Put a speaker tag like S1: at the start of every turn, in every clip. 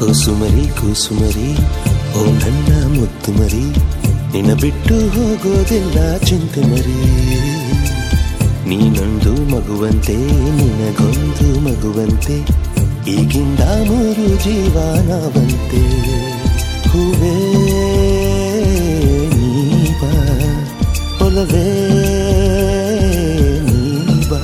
S1: ಕುಸುಮರಿ ಕುಸುಮರಿ ಓ ನನ್ನ ಮುತ್ತು ಮರಿ ನಿನ್ನ ಬಿಟ್ಟು ಹೋಗೋದಿಲ್ಲ ಚಿಂತೆ ಮರಿ ನೀನೊಂದು ಮಗುವಂತೆ ನಿನಗೊಂದು ಮಗುವಂತೆ ಈಗಿಂದ ಮೂರು ಜೀವನವಂತೆ ಹೂವೇ ನೀಬಾ ಒಲವೇ ನೀಬಾ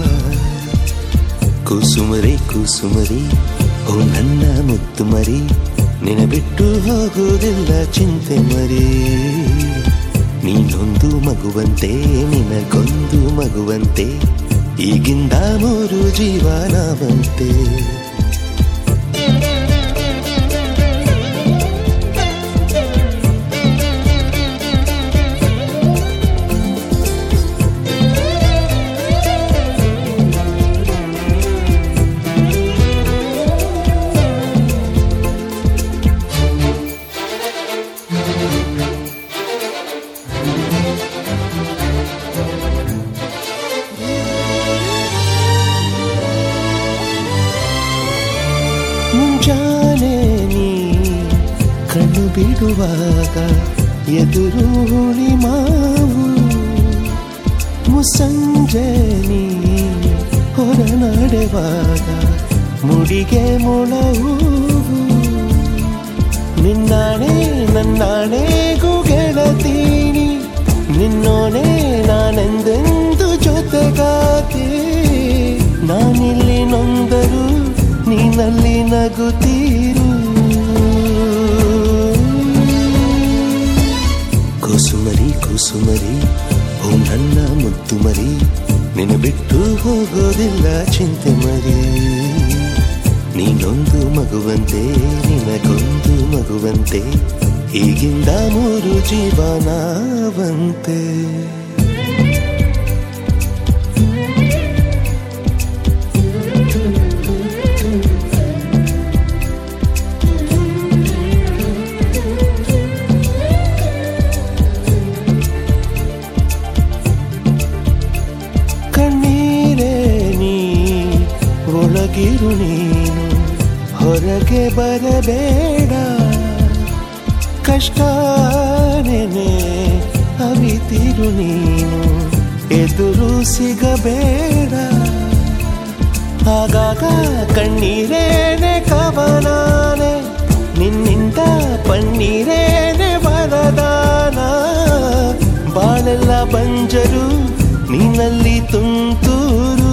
S1: ಕುಸುಮರಿ ಕುಸುಮರಿ ಓ ನನ್ನ ಮುತ್ತು ಮರಿ ನಿನ ಬಿಟ್ಟು ಹೋಗುವುದಿಲ್ಲ ಚಿಂತೆ ಮರಿ ನೀನೊಂದು ಮಗುವಂತೆ ನಿನಗೊಂದು ಮಗುವಂತೆ ಈಗಿಂದ ಮೂರು ಜೀವನವಂತೆ ಮುಂಜಾನೆ ನೀ ಕಣ್ಣು ಬಿಡುವಾಗ ಎದುರು ಹುಳಿ ಮಾವು ಮುಸ್ಸಂಜೆ ನೀ ಹೊರನಡೆವಾಗ ಮುಡಿಗೆ ಮೊಳವು ನಿನ್ನಾಣೆ ನನ್ನಾಣೆಗೂ ಗೆಳತೀನಿ ನಿನ್ನೋಣೆ ನಾನೆಂದೆಂದು ಜೊತೆಗಾತಿ ನಾನಿಲ್ಲಿ ನೊಂದರು ನೀನಲ್ಲಿ ನಗುತ್ತೀರು ಕುಸುಮರಿ ಕುಸುಮರಿ ಓ ನನ್ನ ಮುತ್ತು ಮರಿ ನಿನ್ನ ಬಿಟ್ಟು ಹೋಗೋದಿಲ್ಲ ಚಿಂತೆ ಮರಿ ನೀನೊಂದು ಮಗುವಂತೆ ನಿನಗೊಂದು ಮಗುವಂತೆ ಈಗಿಂದ ಮೂರು ಜೀವನವಂತೆ ಕಣ್ಣೀರೇ ನೀ ಒಳಗಿರು ನೀನು ಹೊರಗೆ ಬರಬೇಡ ಕಷ್ಟನೇ ಅವಿತಿರು ನೀನು ಎದುರು ಸಿಗಬೇಡ ಆಗಾಗ ಕಣ್ಣೀರೇನೆ ಕವನಾನೆ ನಿನ್ನಿಂದ ಪನ್ನೀರೇನೆ ವರದಾನ ಬಾಳೆಲ್ಲ ಬಂಜರು ನೀನಲ್ಲಿ ತುಂತೂರು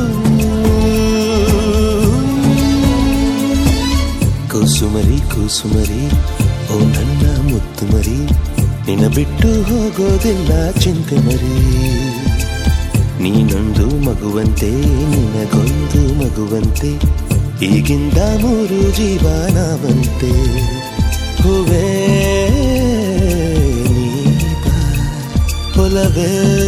S1: ಕುಸುಮರಿ ಕುಸುಮರಿ ಓ ನನ್ನ ಮುತ್ತು ಮರಿ ನಿನ್ನ ಬಿಟ್ಟು ಹೋಗೋದಿಲ್ಲ ಚಿಂತೆ ಮರಿ ನೀನೊಂದು ಮಗುವಂತೆ ನಿನಗೊಂದು ಮಗುವಂತೆ ಈಗಿಂದ ಮೂರು ಜೀವನವಂತೆ ಹೂವೇ ನೀ ಬಾ, ಒಲವೇ